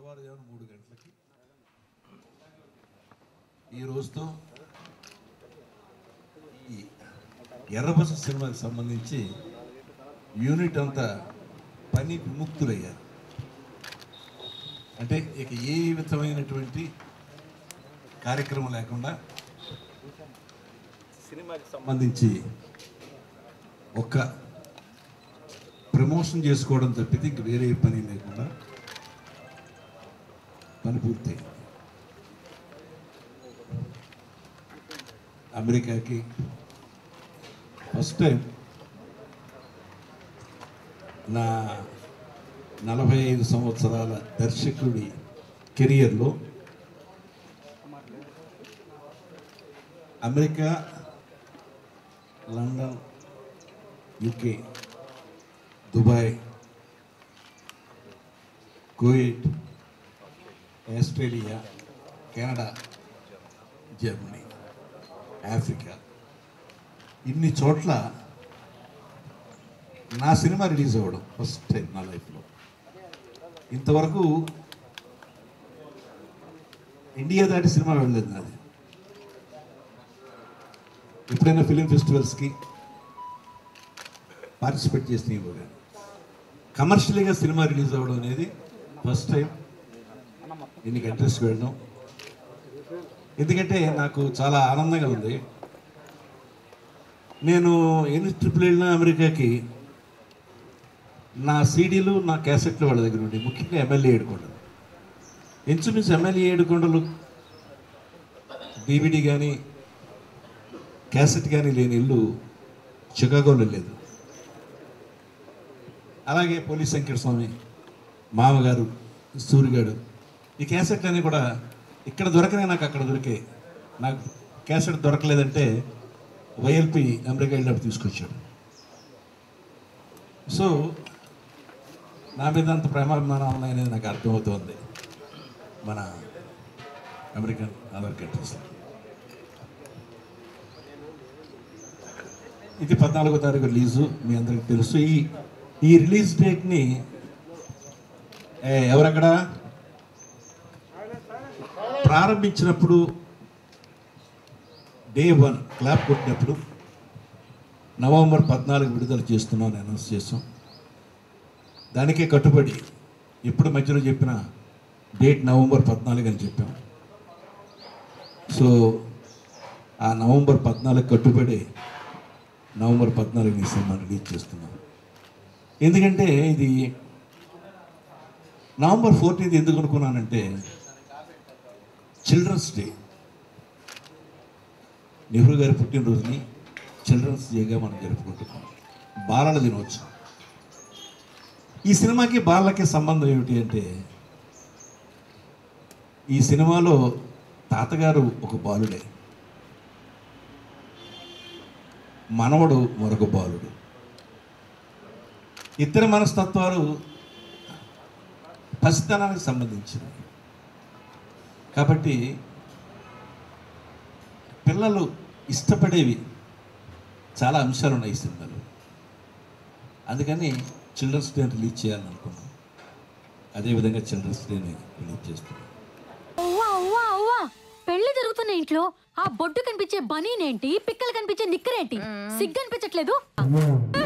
తెల్లవారుజామున మూడు గంటలకి ఈ రోజుతో ఈ ఎర్రబస సినిమాకి సంబంధించి యూనిట్ అంతా పని విముక్తులయ్యారు అంటే ఇక ఏ విధమైనటువంటి కార్యక్రమం లేకుండా సినిమాకి సంబంధించి ఒక్క ప్రమోషన్ చేసుకోవడం తప్పితే ఇంక వేరే పని లేకుండా పని పూర్తయింది అమెరికాకి ఫస్ట్ టైం నా నలభై ఐదు సంవత్సరాల దర్శకుడి కెరియర్లో America London UK Dubai Kuwait Australia Canada Germany Africa ఇన్ని చోట్ల నా సినిమా రిలీజ్ అవ్వడం ఫస్ట్ టైం నా లైఫ్లో ఇంతవరకు ఇండియా దాటి సినిమా వెళ్ళలేదు నాది ఎప్పుడైనా ఫిలిం ఫెస్టివల్స్కి పార్టిసిపేట్ చేసిన ఇవ్వగా కమర్షియల్గా సినిమా రిలీజ్ అవ్వడం అనేది ఫస్ట్ టైం ఇన్ని కంట్రీస్కి వెళ్ళడం ఎందుకంటే నాకు చాలా ఆనందంగా ఉంది నేను ఎన్ని ట్రిపుల్ వెళ్ళినా అమెరికాకి నా సీడీలు నా క్యాసెట్లు వాళ్ళ దగ్గర ఉండి ముఖ్యంగా ఎమ్మెల్యే ఏడుకొండలు ఇంచుమించు ఎమ్మెల్యే ఏడుకొండలు డివిడి కానీ క్యాసెట్ కానీ లేని ఇల్లు చికాగోలో లేదు అలాగే పోలీస్ వెంకట స్వామి మామగారు సూర్యగాడు ఈ క్యాసెట్లన్నీ కూడా ఇక్కడ దొరకనే నాకు అక్కడ దొరికాయి నాకు క్యాసెట్ దొరకలేదంటే వైఎల్పి అమెరికా వెళ్ళినప్పుడు తీసుకొచ్చాడు సో నా మీద అంత ప్రేమాభిమానం ఉన్నాయనేది నాకు అర్థమవుతోంది మన అమెరికన్ అదర్ కంట్రీస్లో ఇది పద్నాలుగో తారీఖు రిలీజు మీ అందరికి తెలుసు ఈ ఈ రిలీజ్ డేట్ని ఏ, ఎవరక్కడ ప్రారంభించినప్పుడు డే వన్ క్లాప్ కొట్టినప్పుడు నవంబర్ పద్నాలుగు విడుదల చేస్తున్నామని అనౌన్స్ చేసాం దానికే కట్టుబడి ఎప్పుడు మధ్యలో చెప్పిన డేట్ నవంబర్ పద్నాలుగు అని చెప్పాం సో ఆ నవంబర్ పద్నాలుగు కట్టుబడి నవంబర్ పద్నాలుగు ఈ సినిమా రిలీజ్ చేస్తున్నాం ఎందుకంటే ఇది నవంబర్ ఫోర్టీన్త్ ఎందుకు అనుకున్నానంటే చిల్డ్రన్స్ డే నెహ్రూ గారి పుట్టినరోజుని చిల్డ్రన్స్ డేగా మనం జరుపుకుంటున్నాం బాలల దినోత్సవం ఈ సినిమాకి బాలలకి సంబంధం ఏమిటి అంటే ఈ సినిమాలో తాతగారు ఒక బాలుడే మనవడు మరొక బాలుడు ఇద్దరు మనస్తత్వాలు పసితనానికి సంబంధించినవి కాబట్టి పిల్లలు ఇష్టపడేవి చాలా అంశాలు ఉన్నాయి ఈ సినిమాలో అందుకని చిల్డ్రన్స్ డే రిలీజ్ చేయాలని అనుకున్నాం అదేవిధంగా చిల్డ్రన్స్ డేని రిలీజ్ చేస్తున్నాం అవ్వా అవ్వా అవ్వా పెళ్లి జరుగుతున్న ఇంట్లో ఆ బొడ్డు కనిపించే బనీనేంటి పిక్కలు కనిపించే నిక్కరేంటి సిగ్గు అనిపించట్లేదు